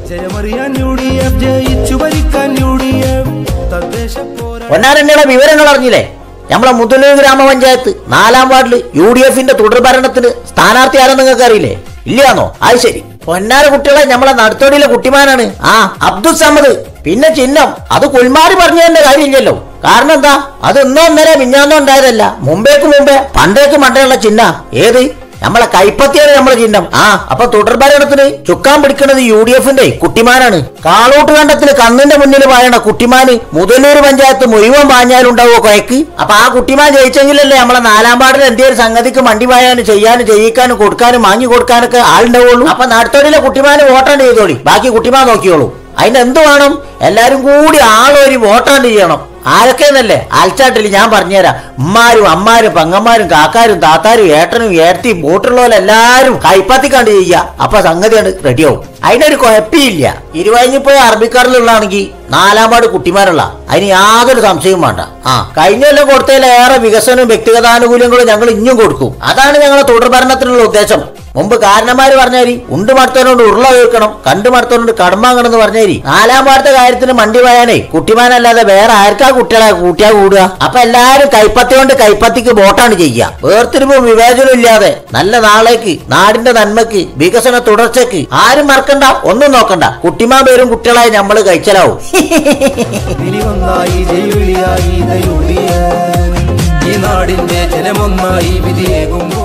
ജയമറിയാൻ U D F ജയിച്ചു ഭരിക്കാൻ U D F തദ്ദേശ പോരാ പൊന്നാരണ്ണയുടെ വിവരങ്ങൾ അറിഞ്ഞില്ലേ നമ്മളെ മുതലൂർ ഗ്രാമപഞ്ചായത്ത് നാലാം വാർഡില് യു ഡി എഫിന്റെ തുടർഭരണത്തിന് സ്ഥാനാർത്ഥി ആരെന്ന് നിങ്ങൾക്ക് അറിയില്ലേ ഇല്ലാന്നോ അത് ശരി പൊന്നാര കുട്ടികളെ നമ്മളെ നടുത്തോടിയിലെ കുട്ടിമാനാണ് ആ അബ്ദുൽ സമദ് പിന്നെ ചിഹ്നം അത് കുൽമാരി പറഞ്ഞതിന്റെ കാര്യമില്ലല്ലോ കാരണം എന്താ അത് ഇന്നോ ഇന്നലെ മിഞ്ഞാന്നോ ഉണ്ടായതല്ല മുമ്പേക്ക് മുമ്പേ പണ്ടേക്ക് മണ്ടയുള്ള ചിഹ്ന ഏത് നമ്മളെ കൈപ്പത്തിയാണ് നമ്മളെ ചിഹ്നം ആ അപ്പൊ തുടർഭരണത്തിന് ചുക്കാൻ പിടിക്കുന്നത് യു ഡി എഫിന്റെ കുട്ടിമാനാണ് കാളൂട്ട് കണ്ടത്തിന് കണ്ണിന്റെ മുന്നിൽ പായണ കുട്ടിമാന് മുതലൂർ പഞ്ചായത്ത് മുഴുവൻ പാഞ്ഞാലുണ്ടാവോ കൊയക്ക് അപ്പൊ ആ കുട്ടിമാൻ ജയിച്ചെങ്കിലല്ലേ നമ്മളെ നാലാം പാടിൽ എന്തെങ്കിലും സംഗതിക്ക് മണ്ടി പായാനും ചെയ്യാനും ചെയ്യിക്കാനും കൊടുക്കാനും വാങ്ങി കൊടുക്കാനൊക്കെ ആളുണ്ടാവുള്ളൂ അപ്പൊ നാട്ടോടിയിലെ കുട്ടിമാന് വോട്ടാണ്ട് ചെയ്തോളി ബാക്കി കുട്ടിമാൻ നോക്കിയോളൂ അതിന് എന്ത് വേണം എല്ലാരും കൂടി ആളൊരു വോട്ടാണ്ട് ചെയ്യണം ആരൊക്കെയെന്നല്ലേ അൽച്ചാട്ടിൽ ഞാൻ പറഞ്ഞുതരാം ഉമ്മാരും അമ്മാരും പെങ്ങന്മാരും കാക്കാരും താത്താരും ഏട്ടനും ഏട്ടത്തിയും വോട്ടുള്ളവരെല്ലാരും കൈപ്പത്തിക്കാണ്ട് ചെയ്യുക അപ്പൊ സംഗതിയാണ് റെഡിയാവും അതിനൊരു കുഴപ്പമില്ല ഇരുവഴിഞ്ഞിപ്പോയ അറബിക്കാരിലുള്ളതാണെങ്കിൽ നാലാം പാട് കുട്ടിമാരുള്ള അതിന് യാതൊരു സംശയവും വേണ്ട ആ കഴിഞ്ഞ കൊല്ലം കൊടുത്തതിലേറെ വികസനവും വ്യക്തിഗതാനുകൂല്യങ്ങളും ഞങ്ങൾ ഇഞ്ഞും കൊടുക്കും അതാണ് ഞങ്ങളെ തുടർഭരണത്തിനുള്ള ഉദ്ദേശം മുമ്പ് കാരണന്മാര് പറഞ്ഞേരി ഉണ്ട് മടുത്തവനോട് ഉരുള കേൾക്കണം കണ്ടു മടുത്തവനോട് കടമാങ്ങണം എന്ന് പറഞ്ഞേരി നാലാം പാടത്തെ കാര്യത്തിന് മണ്ടി പോയാനേ കുട്ടിമാനല്ലാതെ വേറെ ആർക്കാ കുട്ടികളെ കൂട്ടിയാ കൂടുക അപ്പൊ എല്ലാരും കൈപ്പത്തി കൊണ്ട് കൈപ്പത്തിക്ക് വോട്ടാണ് ചെയ്യുക വേർതിരിവും വിവേചനവും ഇല്ലാതെ നല്ല നാളേക്ക് നാടിന്റെ നന്മക്ക് വികസന തുടർച്ചയ്ക്ക് ആരും മറക്കണ്ട ഒന്നും നോക്കണ്ട കുട്ടിമാൻ പേരും കുട്ടികളായി നമ്മള് കഴിച്ചലാവും വിളിവന്നായി ജൈവിളിയായി യു ഡി എഫ് ഈ നാടിന്റെ ജനമൊന്നായി വിധിയേകുമ്പോൾ